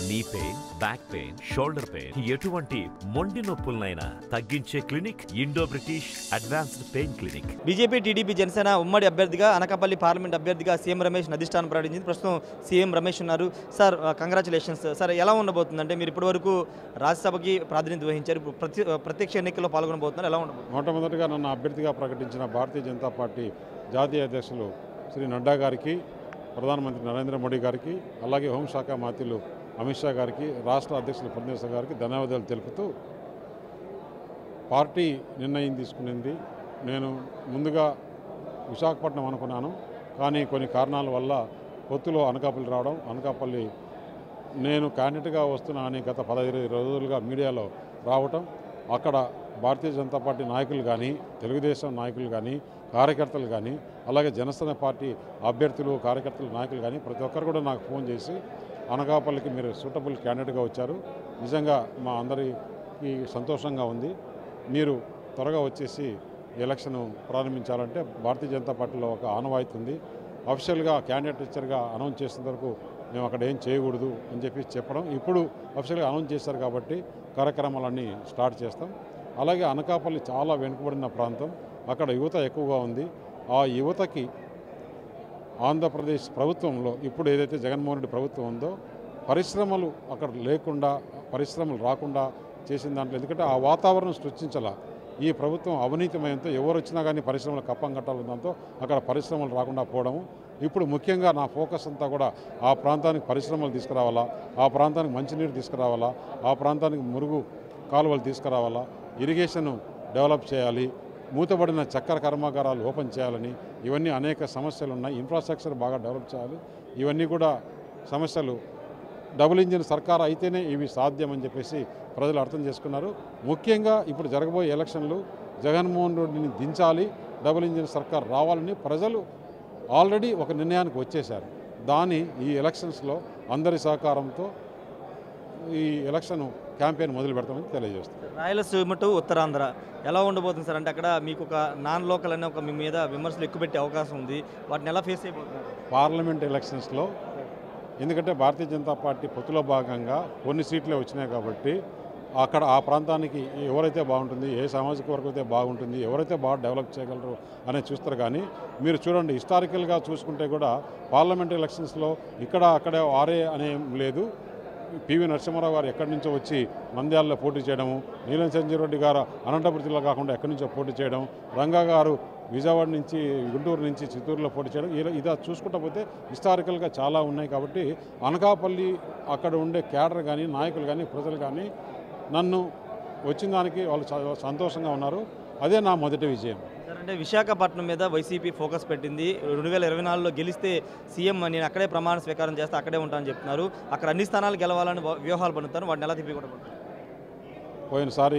నీ pain back pain shoulder pain ఎటువంటి మొండి నొప్పులనైనా తగ్గించే clinic Indo British advanced pain clinic BJP TDP Janasena ఉమ్మడి అభ్యర్థిగా అనకాపల్లి పార్లమెంట్ అభ్యర్థిగా సీఎం రమేష్ అధిష్టానం ప్రకటించింది ప్రస్తుతం సీఎం రమేష్ ఉన్నారు సార్ కంగ్రాచులేషన్స్ సార్ ఎలా ఉండబోతుంది అంటే మీరు ఇప్పటివరకు రాజ్యసభకి ప్రాతినిధ్యం వహించారు ఇప్పుడు ప్రతి ప్రత్యక్ష ఎన్నికల్లో పాల్గొనబోతున్నారు ఎలా ఉండబోతుంది మొట్టమొదటిగా నన్ను అభ్యర్థిగా ప్రకటించిన భారతీయ జనతా పార్టీ జాతీయ అధ్యక్షులు శ్రీ నడ్డా గారికి ప్రధానమంత్రి నరేంద్ర మోడీ గారికి అలాగే హోంశాఖ మంత్రులు అమిత్ షా గారికి రాష్ట్ర అధ్యక్షులు ఫడ్నవీస్ గారికి ధన్యవాదాలు తెలుపుతూ పార్టీ నిర్ణయం తీసుకునింది నేను ముందుగా విశాఖపట్నం అనుకున్నాను కానీ కొన్ని కారణాల వల్ల పొత్తులో అనకాపల్లి రావడం అనకాపల్లి నేను క్యాండిడేట్గా వస్తున్నా అని గత పదహైదు రోజులుగా మీడియాలో రావటం అక్కడ భారతీయ జనతా పార్టీ నాయకులు కానీ తెలుగుదేశం నాయకులు కానీ కార్యకర్తలు కానీ అలాగే జనసేన పార్టీ అభ్యర్థులు కార్యకర్తలు నాయకులు కానీ ప్రతి ఒక్కరు కూడా నాకు ఫోన్ చేసి అనకాపల్లికి మీరు సూటబుల్ క్యాండిడేట్గా వచ్చారు నిజంగా మా అందరికీ సంతోషంగా ఉంది మీరు త్వరగా వచ్చేసి ఎలక్షన్ ప్రారంభించాలంటే భారతీయ జనతా పార్టీలో ఒక ఆనవాయితీ ఉంది అఫిషియల్గా క్యాండిడేట్ టీచర్గా అనౌన్స్ చేసిన వరకు మేము అక్కడ ఏం చేయకూడదు అని చెప్పి చెప్పడం ఇప్పుడు అఫిషియల్గా అనౌన్స్ చేశారు కాబట్టి కార్యక్రమాలన్నీ స్టార్ట్ చేస్తాం అలాగే అనకాపల్లి చాలా వెనుకబడిన ప్రాంతం అక్కడ యువత ఎక్కువగా ఉంది ఆ యువతకి ఆంధ్రప్రదేశ్ ప్రభుత్వంలో ఇప్పుడు ఏదైతే జగన్మోహన్ రెడ్డి ప్రభుత్వం ఉందో పరిశ్రమలు అక్కడ లేకుండా పరిశ్రమలు రాకుండా చేసిన దాంట్లో ఎందుకంటే ఆ వాతావరణం సృష్టించాల ఈ ప్రభుత్వం అవినీతిమయంతో ఎవరు వచ్చినా కానీ పరిశ్రమలు కప్పం కట్టాలని దాంతో అక్కడ పరిశ్రమలు రాకుండా పోవడము ఇప్పుడు ముఖ్యంగా నా ఫోకస్ అంతా కూడా ఆ ప్రాంతానికి పరిశ్రమలు తీసుకురావాలా ఆ ప్రాంతానికి మంచినీరు తీసుకురావాలా ఆ ప్రాంతానికి మురుగు కాలువలు తీసుకురావాలా ఇరిగేషన్ డెవలప్ చేయాలి మూతబడిన చక్కెర కర్మాగారాలు ఓపెన్ చేయాలని ఇవన్నీ అనేక సమస్యలు ఉన్నాయి ఇన్ఫ్రాస్ట్రక్చర్ బాగా డెవలప్ చేయాలి ఇవన్నీ కూడా సమస్యలు డబుల్ ఇంజిన్ సర్కార్ అయితేనే ఇవి సాధ్యమని చెప్పేసి ప్రజలు అర్థం చేసుకున్నారు ముఖ్యంగా ఇప్పుడు జరగబోయే ఎలక్షన్లు జగన్మోహన్ రెడ్డిని దించాలి డబుల్ ఇంజిన్ సర్కార్ రావాలని ప్రజలు ఆల్రెడీ ఒక నిర్ణయానికి వచ్చేశారు దాని ఈ ఎలక్షన్స్లో అందరి సహకారంతో ఈ ఎలక్షన్ క్యాంపెయిన్ మొదలు పెడతామని తెలియజేస్తాం రాయలసీమ టు ఉత్తరాంధ్ర ఎలా ఉండబోతుంది సార్ అంటే అక్కడ మీకు ఒక నాన్ లోకల్ అనే ఒక మీ మీద విమర్శలు ఎక్కువ పెట్టే అవకాశం ఉంది వాటిని ఎలా ఫేస్ అయిపోతున్నారు పార్లమెంట్ ఎలక్షన్స్లో ఎందుకంటే భారతీయ జనతా పార్టీ పొత్తులో భాగంగా కొన్ని సీట్లే వచ్చినాయి కాబట్టి అక్కడ ఆ ప్రాంతానికి ఎవరైతే బాగుంటుంది ఏ సామాజిక వర్గం అయితే బాగుంటుంది ఎవరైతే బాగా డెవలప్ చేయగలరు అనేది చూస్తారు కానీ మీరు చూడండి హిస్టారికల్గా చూసుకుంటే కూడా పార్లమెంట్ ఎలక్షన్స్లో ఇక్కడ అక్కడ ఆరే అనే లేదు పివి నరసింహారావు గారు ఎక్కడి నుంచో వచ్చి నంద్యాలలో పోటీ చేయడము నీలం సంజీవ్ రెడ్డి గారు అనంతపురం జిల్లా కాకుండా ఎక్కడి నుంచో పోటీ చేయడం రంగా గారు విజయవాడ నుంచి గుంటూరు నుంచి చిత్తూరులో పోటీ చేయడం ఇలా ఇదా చూసుకుంటా పోతే హిస్టారికల్గా చాలా ఉన్నాయి కాబట్టి అనకాపల్లి అక్కడ ఉండే క్యాడర్ కానీ నాయకులు కానీ ప్రజలు కానీ నన్ను వచ్చిన దానికి వాళ్ళు చాలా సంతోషంగా ఉన్నారు అదే నా మొదటి విజయం సార్ అంటే విశాఖపట్నం మీద వైసీపీ ఫోకస్ పెట్టింది రెండు వేల ఇరవై నాలుగులో గెలిస్తే సీఎం నేను అక్కడే ప్రమాణ స్వీకారం చేస్తే అక్కడే ఉంటానని చెప్తున్నారు అక్కడ అన్ని స్థానాలు గెలవాలని వ్యూహ- వ్యూహాలు పన్నుతారు వాటిని ఎలా తిప్పికొట్టబోతున్నారు పోయినసారి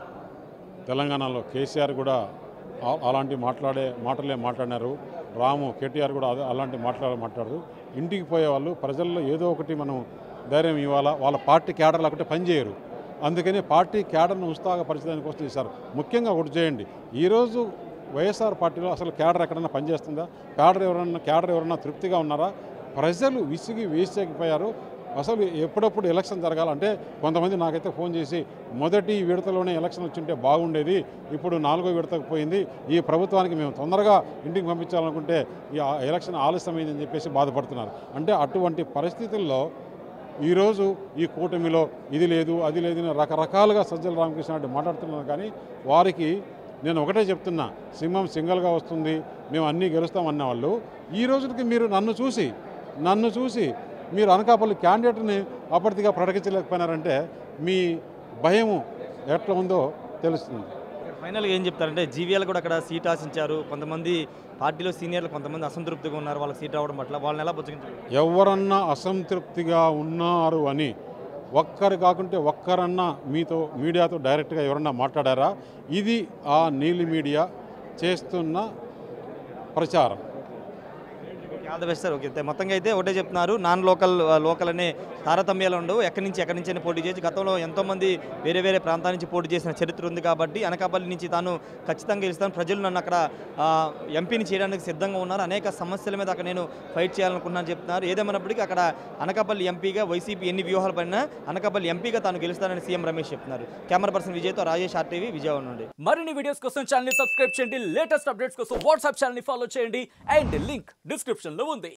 తెలంగాణలో కేసీఆర్ కూడా ఆ- అలాంటి మాట్లాడే మాటలే మాట్లాడినారు రాము కేటీఆర్ కూడా అదే అలాంటి మాట్లాడే మాట్లాడారు ఇంటికి పోయే వాళ్ళు ప్రజల్లో ఏదో ఒకటి మనం ధైర్యం ఇవ్వాలా వాళ్ళ పార్టీ క్యాడర్లు ఒకటి పనిచేయరు అందుకని పార్టీ క్యాడర్ను ఉత్సాహపరచడానికి కోసం చేశారు ముఖ్యంగా ఒకటి చేయండి ఈరోజు వైఎస్ఆర్ పార్టీలో అసలు క్యాడర్ ఎక్కడన్నా పనిచేస్తుందా క్యాడర్ ఎవరన్నా క్యాడర్ ఎవరన్నా తృప్తిగా ఉన్నారా ప్రజలు విసిగి వేసేకపోయారు అసలు ఎప్పుడప్పుడు ఎలక్షన్ జరగాలంటే కొంతమంది నాకైతే ఫోన్ చేసి మొదటి విడతలోనే ఎలక్షన్ వచ్చింటే బాగుండేది ఇప్పుడు నాలుగో విడతకు పోయింది ఈ ప్రభుత్వానికి మేము తొందరగా ఇంటికి పంపించాలనుకుంటే ఈ ఆ ఎలక్షన్ ఆలస్యమైందని చెప్పేసి బాధపడుతున్నారు అంటే అటువంటి పరిస్థితుల్లో ఈరోజు ఈ కూటమిలో ఇది లేదు అది లేదు అని రకరకాలుగా సజ్జల రామకృష్ణ రెడ్డి మాట్లాడుతున్నారు కానీ వారికి నేను ఒకటే చెప్తున్నా సింహం సింగల్గా వస్తుంది మేము అన్నీ గెలుస్తామన్న వాళ్ళు ఈ రోజుకి మీరు నన్ను చూసి నన్ను చూసి మీరు అనకాపల్లి క్యాండిడేట్ని అప్పటిగా ప్రకటించలేకపోయినారంటే మీ భయము ఎట్లా ఉందో తెలుస్తుంది ఫైనల్గా ఏం చెప్తారంటే జీవీఎల్ కూడా అక్కడ సీట్ ఆశించారు కొంతమంది పార్టీలో సీనియర్లు కొంతమంది అసంతృప్తిగా ఉన్నారు వాళ్ళకి సీట్ రావడం పట్ల వాళ్ళని ఎలా పుచ్చగించారు ఎవరన్నా అసంతృప్తిగా ఉన్నారు అని ఒక్కరు కాకుంటే ఒక్కరన్నా మీతో మీడియాతో డైరెక్ట్గా ఎవరన్నా మాట్లాడారా ఇది ఆ నీలి మీడియా చేస్తున్న ప్రచారం all the best sir okay మొత్తంగా అయితే ఒకటే చెప్తున్నారు నాన్ లోకల్ లోకల్ అనే తారతమ్యాలు ఉండవు ఎక్కడి నుంచి ఎక్కడి నుంచి అయినా పోటీ చేయొచ్చు గతంలో ఎంతోమంది వేరే వేరే ప్రాంతాల నుంచి పోటీ చేసిన చరిత్ర ఉంది కాబట్టి అనకాపల్లి నుంచి తాను ఖచ్చితంగా గెలుస్తాను ప్రజలు నన్ను అక్కడ ఆ, ఎంపీని చేయడానికి సిద్ధంగా ఉన్నారు అనేక సమస్యల మీద అక్కడ నేను ఫైట్ చేయాలనుకున్నాను చెప్తున్నారు ఏదేమైనప్పటికీ అక్కడ అనకాపల్లి ఎంపీగా వైసీపీ ఎన్ని వ్యూహాలు పడినా అనకాపల్లి ఎంపీగా తాను గెలుస్తానని సీఎం రమేష్ చెప్తున్నారు కెమెరా పర్సన్ విజయ్తో రాజేష్ ఆర్టీవీ విజయవాడ నుండి మరిన్ని వీడియోస్ కోసం ఛానల్ సబ్స్క్రైబ్ చేయండి లేటెస్ట్ అప్డేట్స్ కోసం వాట్సాప్ ఛానల్ ఫాలో చేయండి అండ్ లింక్ డిస్క్రిప్షన్ లో ఉంది